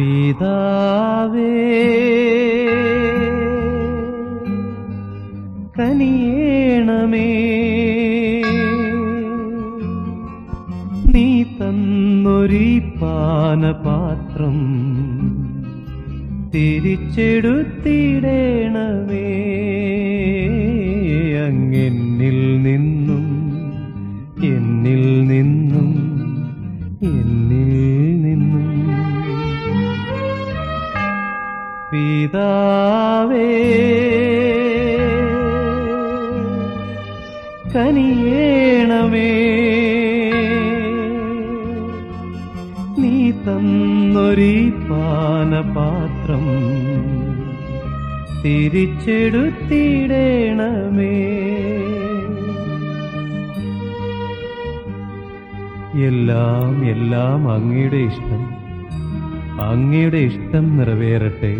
പിതാവേ കനിയേണമേ നീ തന്നൊരീ പാനപാത്രം തിരിച്ചെടുത്തിടേണമേ അങ്ങെന്നിൽ നിന്നും എന്നിൽ നിന്നും എന്നിൽ നിന്നും പിതാവേ കനിയേണമേ നീ തന്നൊരീ പാനപാത്രം തിരിച്ചെടുത്തിടേണമേ എല്ലാം എല്ലാം അങ്ങയുടെ ഇഷ്ടം അങ്ങയുടെ ഇഷ്ടം നിറവേറട്ടെ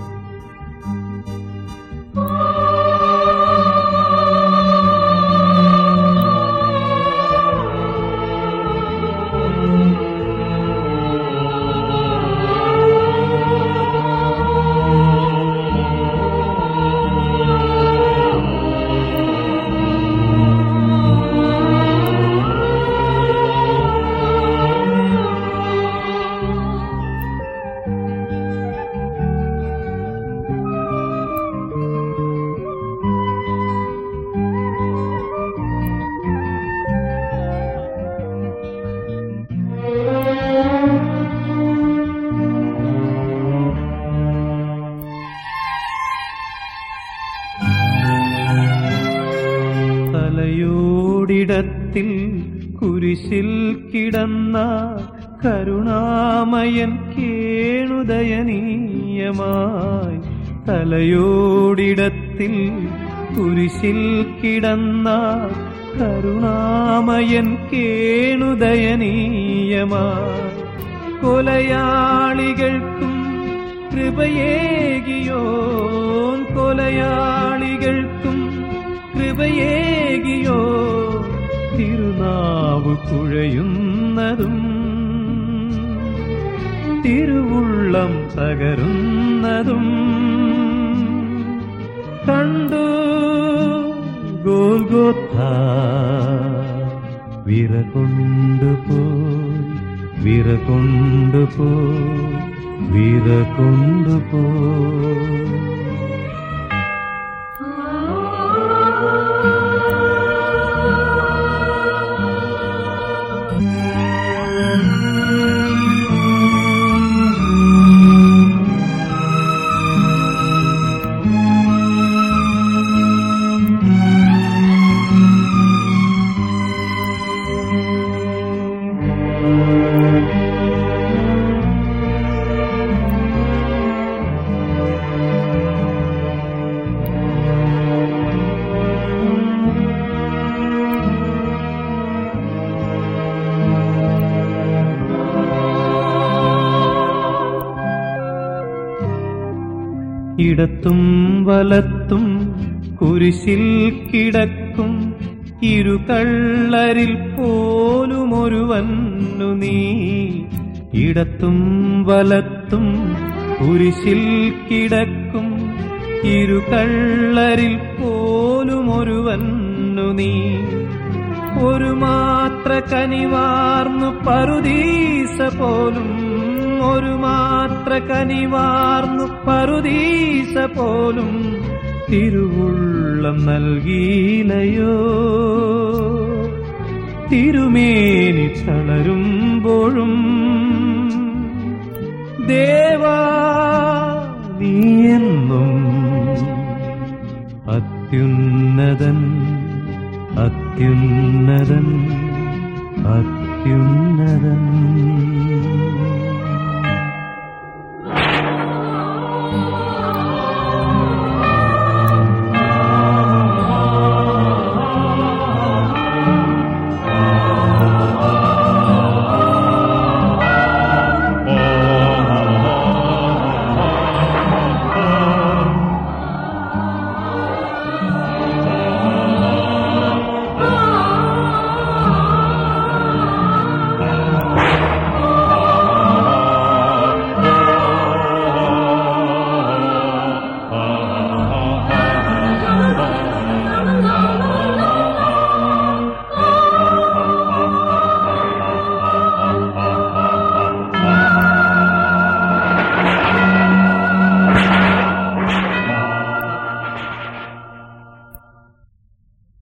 തലയോടിടത്തിൽ കുരിശിൽ കിടന്ന കരുണാമയൻ കേണുദയനീയമായി തലയോടിടത്തിൽ കുരിശിൽ കിടന്ന കരുണാമയൻ കേണുദയനീയമായി കൊലയാളികൾക്കും കൃപയേകിയോ കൊലയാളികൾക്കും കൃപയേകിയോ തിരുനാവ് കുഴയുന്നതും തിരുവുള്ളം തകരുന്നതും കണ്ടു ഗോൽഗോത്ത വിറകൊണ്ടുപോയി വിറകൊണ്ടുപോയി വിറകൊണ്ടുപോയി ഇടത്തും വലത്തും കുരിശിൽ കിടക്കും ഇരു കള്ളരിൽ പോലുമൊരുവന്നു നീ ഇടത്തും വലത്തും കുരിശിൽ കിടക്കും ഇരു കള്ളരിൽ പോലുമൊരുവന്നു നീ ഒരു മാത്ര കനിവാർന്നു പറുദീസ പോലും ഒരു മാത്ര കനിവാർന്നു പറുദീസ പോലും തിരുവുള്ളം നൽകിയിലയോ തിരുമേനി തളരുമ്പോഴും ദേവാ നീയെന്നും അത്യുന്നതൻ അത്യുന്നതൻ അത്യുന്നതൻ